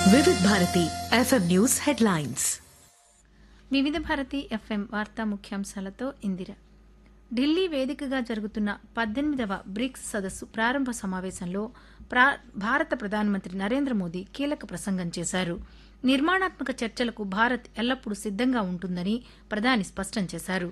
వివిధ Bharati FM news headlines వివిధ Bharati FM వార్తా ముఖ్యాంశాలతో ఇందిర ఢిల్లీ వేదికగా జరుగుతున్న పద్దెనిమిదవ బ్రిక్స్ సదస్సు ప్రారంభ సమావేశంలో ప్రా- భారత ప్రధానమంత్రి నరేంద్ర మోదీ కీలక ప్రసంగం చేశారు నిర్మాణాత్మక చర్చలకు భారత్ ఎల్లప్పుడూ సిద్దంగా ఉంటుందని ప్రధాని స్పష్టం చేశారు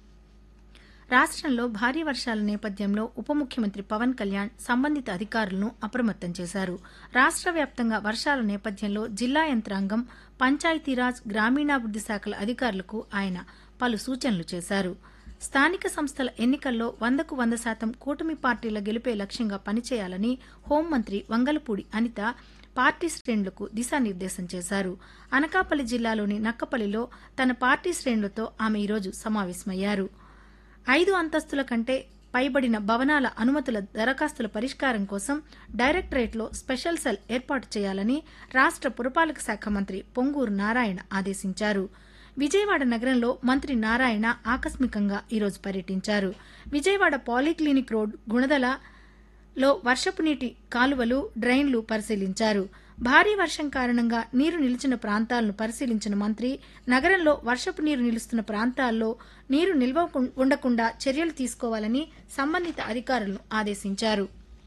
రాష్ట్రంలో భారీ వర్షాల నేపథ్యంలో ఉప ముఖ్యమంత్రి పవన్ కళ్యాణ్ సంబంధిత అధికారులను అప్రమత్తం చేశారు రాష్ట్ర వ్యాప్తంగా వర్షాల నేపథ్యంలో జిల్లా యంత్రాంగం పంచాయతీరాజ్ గ్రామీణాభివృద్ది శాఖల అధికారులకు ఆయన పలు సూచనలు చేశారు స్థానిక సంస్థల ఎన్నికల్లో వందకు వంద శాతం కూటమి పార్టీల గెలుపే లక్ష్యంగా పనిచేయాలని హోంమంత్రి వంగలపూడి అనిత పార్టీ శ్రేణులకు దిశానిర్దేశం చేశారు అనకాపల్లి జిల్లాలోని నక్కపల్లిలో తన పార్టీ శ్రేణులతో ఆమె ఈరోజు సమావేశమయ్యారు ఐదు అంతస్తుల కంటే పైబడిన భవనాల అనుమతుల దరఖాస్తుల పరిష్కారం కోసం డైరెక్టరేట్లో స్పెషల్ సెల్ ఏర్పాటు చేయాలని రాష్ట్ర పురపాలక శాఖ మంత్రి పొంగూరు నారాయణ ఆదేశించారు విజయవాడ నగరంలో మంత్రి నారాయణ ఆకస్మికంగా ఈరోజు పర్యటించారు విజయవాడ పాలీక్లినిక్ రోడ్ గుణదల లో వర్షపు నీటి కాలువలు డ్రైన్లు పరిశీలించారు భారీ వర్షం కారణంగా నీరు నిలిచిన ప్రాంతాలను పరిశీలించిన మంత్రి నగరంలో వర్షపు నీరు నిలుస్తున్న ప్రాంతాల్లో నీరు నిల్వ కుం- ఉండకుండా చర్యలు తీసుకోవాలని సంబంధిత అధికారులను ఆదేశించారు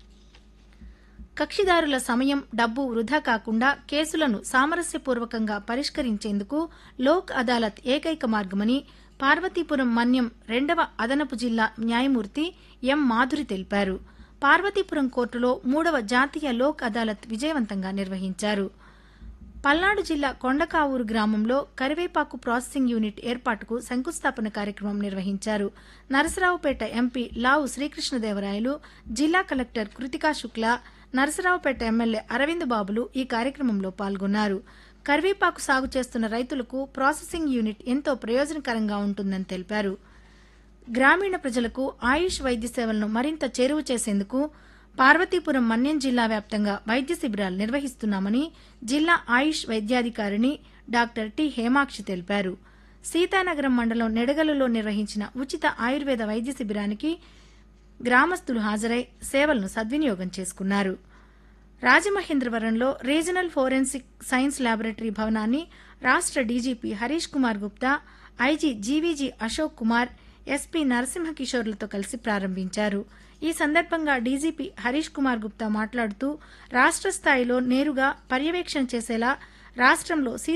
కక్షిదారుల సమయం డబ్బు వృధా కాకుండా కేసులను సామరస్యపూర్వకంగా పరిష్కరించేందుకు లోక్ అదాలత్ ఏకైక మార్గమని పార్వతీపురం మన్యం రెండవ అదనపు జిల్లా న్యాయమూర్తి ఎం మాధురి తెలిపారు పార్వతీపురం కోర్టులో మూడవ జాతీయ లోక్ అదాలత్ విజయవంతంగా నిర్వహించారు పల్నాడు జిల్లా కొండకావూరు గ్రామంలో కరివేపాకు ప్రాసెసింగ్ యూనిట్ ఏర్పాటుకు శంకుస్థాపన కార్యక్రమం నిర్వహించారు నరసరావుపేట ఎంపీ లావు శ్రీకృష్ణదేవరాయలు జిల్లా కలెక్టర్ కృతికా శుక్లా నరసరావుపేట ఎమ్మెల్యే అరవింద్ బాబులు ఈ కార్యక్రమంలో పాల్గొన్నారు కరివేపాకు సాగు చేస్తున్న రైతులకు ప్రాసెసింగ్ యూనిట్ ఎంతో ప్రయోజనకరంగా ఉంటుందని తెలిపారు గ్రామీణ ప్రజలకు ఆయుష్ వైద్య సేవలను మరింత చేరువ చేసేందుకు పార్వతీపురం మన్యం జిల్లా వ్యాప్తంగా వైద్య శిబిరాలు నిర్వహిస్తున్నామని జిల్లా ఆయుష్ వైద్యాధికారిణి డాక్టర్ టి హేమాక్షి తెలిపారు సీతానగరం మండలం నెడగలులో నిర్వహించిన ఉచిత ఆయుర్వేద వైద్య శిబిరానికి గ్రామస్తులు హాజరై సేవలను సద్వినియోగం చేసుకున్నారు రాజమహేంద్రవరంలో రీజనల్ ఫోరెన్సిక్ సైన్స్ ల్యాబొరేటరీ భవనాన్ని రాష్ట్ర DGP Harish Kumar Gupta IG GVG Ashok Kumar SP నరసింహకిషోర్లతో కలిసి ప్రారంభించారు ఈ సందర్భంగా డీజీపీ హరీష్ కుమార్ గుప్తా మాట్లాడుతూ రాష్ట్ర స్థాయిలో నేరుగా పర్యవేక్షణ చేసేలా రాష్ట్రంలో సీ